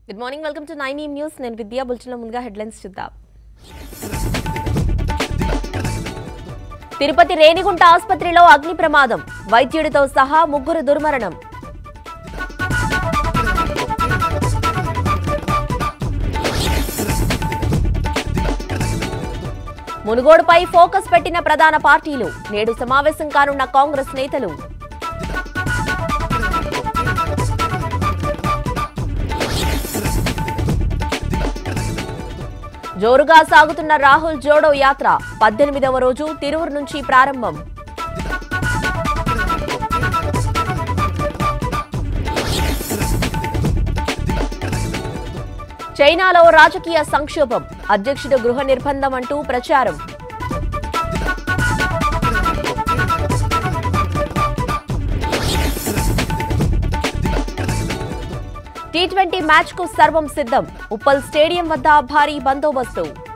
good morning welcome to nine E news నేను విద్యా బుల్చిన ముందుగా headlines చూద్దాం తిరుపతి రేణిగుంట ఆసుపత్రిలో అగ్ని ప్రమాదం వైద్యుడితో సహా ముగ్గురు దుర్మరణం మునుగోడుపై ఫోకస్ పెట్టిన ప్రధాన పార్టీలు నేడు సమావేశం కానున్న కాంగ్రెస్ నేతలు జోరుగా సాగుతున్న రాహుల్ జోడో యాత్ర పద్దెనిమిదవ రోజు తిరువురు నుంచి ప్రారంభం చైనాలో రాజకీయ సంక్షోభం అధ్యక్షుడు గృహ నిర్బంధం అంటూ ప్రచారం టీ ట్వంటీ మ్యాచ్ కు సర్వం సిద్ధం ఉప్పల్ స్టేడియం వద్ద భారీ బందోబస్తు